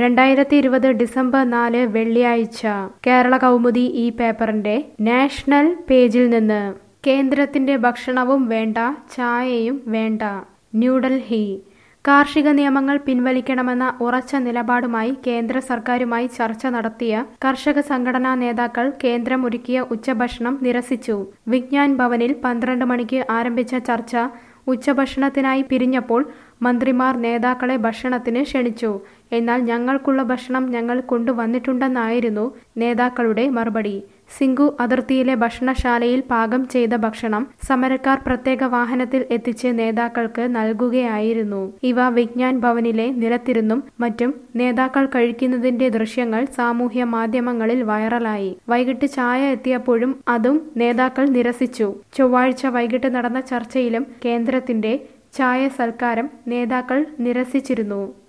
രണ്ടായിരത്തി ഇരുപത് ഡിസംബർ നാല് വെള്ളിയാഴ്ച കേരള കൗമുദി ഈ പേപ്പറിന്റെ നാഷണൽ പേജിൽ നിന്ന് കേന്ദ്രത്തിന്റെ ഭക്ഷണവും വേണ്ട ചായയും വേണ്ട ന്യൂഡൽഹി കാർഷിക നിയമങ്ങൾ പിൻവലിക്കണമെന്ന ഉറച്ച നിലപാടുമായി കേന്ദ്ര സർക്കാരുമായി ചർച്ച നടത്തിയ കർഷക സംഘടനാ നേതാക്കൾ കേന്ദ്രം ഒരുക്കിയ ഉച്ചഭക്ഷണം നിരസിച്ചു വിജ്ഞാൻ ഭവനിൽ പന്ത്രണ്ട് മണിക്ക് ആരംഭിച്ച ചർച്ച ഉച്ചഭക്ഷണത്തിനായി പിരിഞ്ഞപ്പോൾ മന്ത്രിമാർ നേതാക്കളെ ഭക്ഷണത്തിന് ക്ഷണിച്ചു എന്നാൽ ഞങ്ങൾക്കുള്ള ഭക്ഷണം ഞങ്ങൾ കൊണ്ടുവന്നിട്ടുണ്ടെന്നായിരുന്നു നേതാക്കളുടെ മറുപടി സിംഗു അതിർത്തിയിലെ ഭക്ഷണശാലയിൽ പാകം ചെയ്ത ഭക്ഷണം സമരക്കാർ പ്രത്യേക വാഹനത്തിൽ എത്തിച്ച് നേതാക്കൾക്ക് നൽകുകയായിരുന്നു ഇവ വിജ്ഞാൻ ഭവനിലെ നിലത്തിരുന്നും മറ്റും നേതാക്കൾ കഴിക്കുന്നതിന്റെ ദൃശ്യങ്ങൾ സാമൂഹ്യ മാധ്യമങ്ങളിൽ വൈറലായി വൈകിട്ട് ചായ എത്തിയപ്പോഴും അതും നേതാക്കൾ നിരസിച്ചു ചൊവ്വാഴ്ച വൈകിട്ട് നടന്ന ചർച്ചയിലും കേന്ദ്രത്തിന്റെ ചായ സൽക്കാരം നേതാക്കൾ നിരസിച്ചിരുന്നു